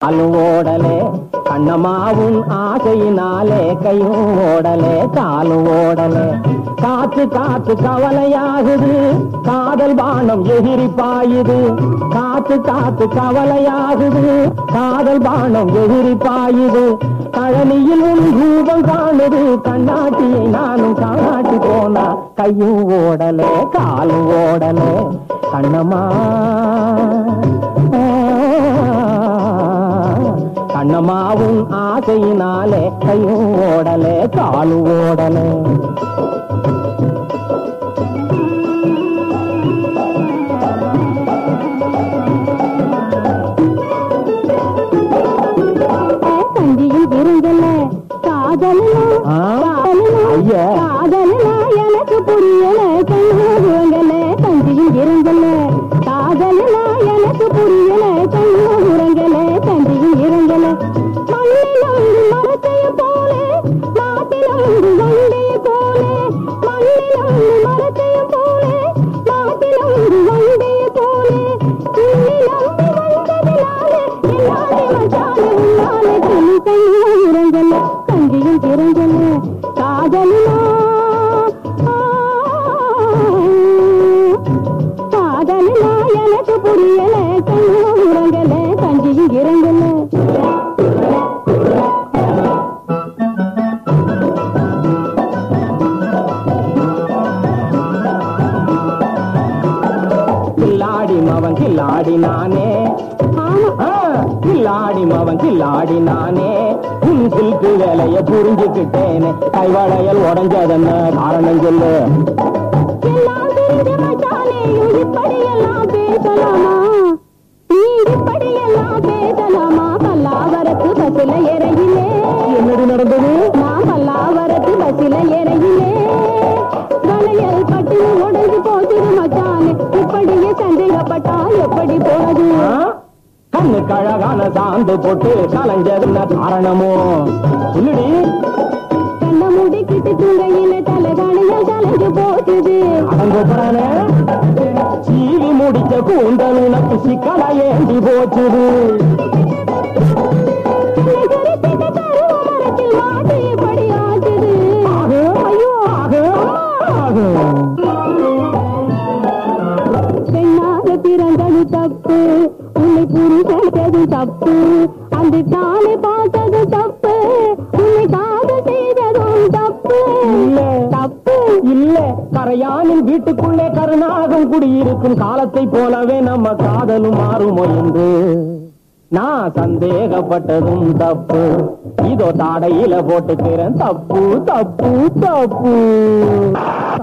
காலும் ஓடலே கண்ணம்மாவும் ஆசையினாலே கையும் ஓடலே காலும் ஓடலே காத்து காத்து கவலையாகுது காதல் பானம் எகிரி பாயுது காத்து காத்து கவலையாகுது காதல் பானம் எகிரி பாயுது கழனியில் உன் ரூபம் காணுது கண்ணாட்டியை நானும் காணாட்டி போனா கையும் ஓடலே காலும் ஓடலே கண்ணம்மா கண்ணம்மாவும் ஆசையினாலே கையும் ஓடலே காலும் ஓடலே கஞ்சியும் விருந்தல காதலனா ஆ? காதலனா ஐயா. காதலனா எனக்கு புரியல கண்ணுறங்கல கஞ்சியும் விருந்தல காதலனா எனக்கு புரியல கண்ணுறங்கல கஞ்சியும் விருந்தல மண்ணிலும் மரத்தையும் போல நாட்டிலும் வண்டையை போல மண்ணிலும் மரத்தையும் போல நாட்டிலும் வண்டையை போல இன்னிலும் வந்ததினாலே எல்லாமே மச்சானே உன்னாலே துணி கையும் இறங்கல கஞ்சியும் இறங்கல காதலினா காதலினா எனக்கு புரியல கண்ணும் இறங்கல கஞ்சியும் இறங்கல கில்லாடி மவன் கில்லாடி நானே ஆமா ஆ, கில்லாடி மவன் கில்லாடி நானே உன் சில்கு வேலைய புரிஞ்சுக்கிட்டேனே கைவளையல் உடஞ்சதென்ன காரணம் சொல்லு எல்லாம் தெரிஞ்ச மச்சானேயும் இப்படியெல்லாம் பேசலாமா நீ இப்படியெல்லாம் பேசலாமா பல்லாவரத்து பஸ்ல இறையிலே என்னடி நடந்தது நான் பல்லாவரத்து பஸ்ல இறையிலே வளையல் பட்டு உடஞ்சு போச்சுது மச்சானே இப்படியே சந்தேகப்பட்டா எப்படி போனது ஆ? கண்ணுக்கு அழகான சாந்து போட்டு கலைஞ்சதுன்ன காரணமோ சொல்லுடி கண்ண முடிக்கிட்டு தூங்கையில தலைகாணியில் கலைஞ்சு போச்சுது அடங்கோப்பறானே சீவி முடிச்ச கூந்தல் உனக்கு சிக்கலா ஏந்தி போச்சுது கருத்திட்ட கருவ மரத்தில் மாட்டு இப்படி ஆச்சுது ஆகு, ஐயோ, ஆகு, ஆகு. பெண்ணாக பிறந்தது தப்பு உன்னை புரிஞ்சது தப்பு அந்த தானே பார்த்தது தப்பு உன்னை காதல் செய்ததும் தப்பு இல்ல. தப்பு இல்ல கரையானின் வீட்டுக்குள்ளே கருணாகம் குடியிருக்கும் காலத்தை போலவே நம்ம காதலும் மாறுமோ என்று நான் சந்தேகப்பட்டதும் தப்பு இதோ தாடையில போட்டுக்கிறேன் தப்பு தப்பு தப்பு